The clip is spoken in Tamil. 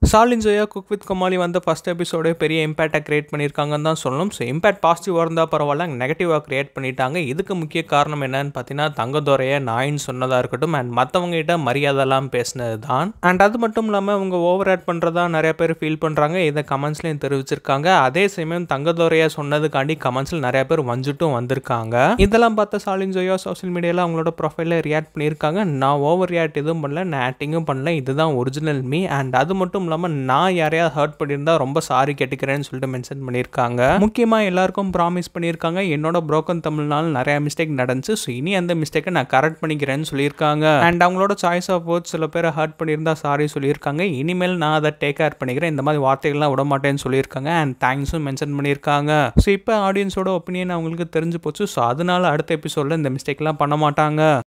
சாலின் ஜோயா குக் வித் கோமாளி வந்த ஃபஸ்ட் எபிசோடே பெரிய இம்பேக்டை கிரியேட் பண்ணியிருக்காங்கன்னு தான் சொல்லணும் ஸோ இம்பேக்ட் பாசிட்டிவாக இருந்தால் பரவாயில்ல நெகட்டிவாக கிரியேட் பண்ணிட்டாங்க இதுக்கு முக்கிய காரணம் என்னன்னு பார்த்தீங்கன்னா தங்கதுரையை நாயின்னு சொன்னதாக இருக்கட்டும் அண்ட் மற்றவங்க கிட்ட மரியாதைலாம் பேசினது தான் அண்ட் அது மட்டும் இல்லாமல் அவங்க ஓவர் ஆட் பண்ணுறதா நிறைய பேர் ஃபீல் பண்ணுறாங்க இதை கமெண்ட்ஸ்லையும் தெரிவிச்சிருக்காங்க அதே சமயம் தங்கதுரையை சொன்னதுக்காண்டி கமெண்ட்ஸில் நிறைய பேர் வஞ்சிட்டும் வந்திருக்காங்க இதெல்லாம் பார்த்த சாலின் ஜோயா சோஷியல் மீடியாவில் அவங்களோட ப்ரொஃபைலில் ரியாக்ட் பண்ணியிருக்காங்க நான் ஓவர் ரியாக்ட் எதுவும் பண்ணல நான் ஆக்டிங்கும் பண்ணல இதுதான் ஒரிஜினல் மீ அண்ட் அது மட்டும் இல்லாமல் நான் யாரையாவது ஹர்ட் பண்ணியிருந்தா ரொம்ப சாரி கேட்டுக்கிறேன்னு சொல்லிட்டு மென்ஷன் பண்ணியிருக்காங்க முக்கியமாக எல்லாருக்கும் ப்ராமிஸ் பண்ணியிருக்காங்க என்னோட broken தமிழ்னால நிறைய மிஸ்டேக் நடந்துச்சு ஸோ இனி அந்த மிஸ்டேக்கை நான் கரெக்ட் பண்ணிக்கிறேன்னு சொல்லியிருக்காங்க அண்ட் அவங்களோட சாய்ஸ் ஆஃப் வேர்ட்ஸ் சில பேர் ஹர்ட் பண்ணியிருந்தா சாரி சொல்லியிருக்காங்க இனிமேல் நான் அதை டேக் கேர் பண்ணிக்கிறேன் இந்த மாதிரி வார்த்தைகள்லாம் விட மாட்டேன்னு சொல்லியிருக்காங்க அண்ட் தேங்க்ஸும் மென்ஷன் பண்ணியிருக்காங்க ஸோ இப்போ ஆடியன்ஸோட ஒப்பீனியன் அவங்களுக்கு தெரிஞ்சு போச்சு ஸோ அதனால அடுத்த எபிசோடில் இந்த மிஸ்டேக்லாம் பண்ண மாட்டாங்க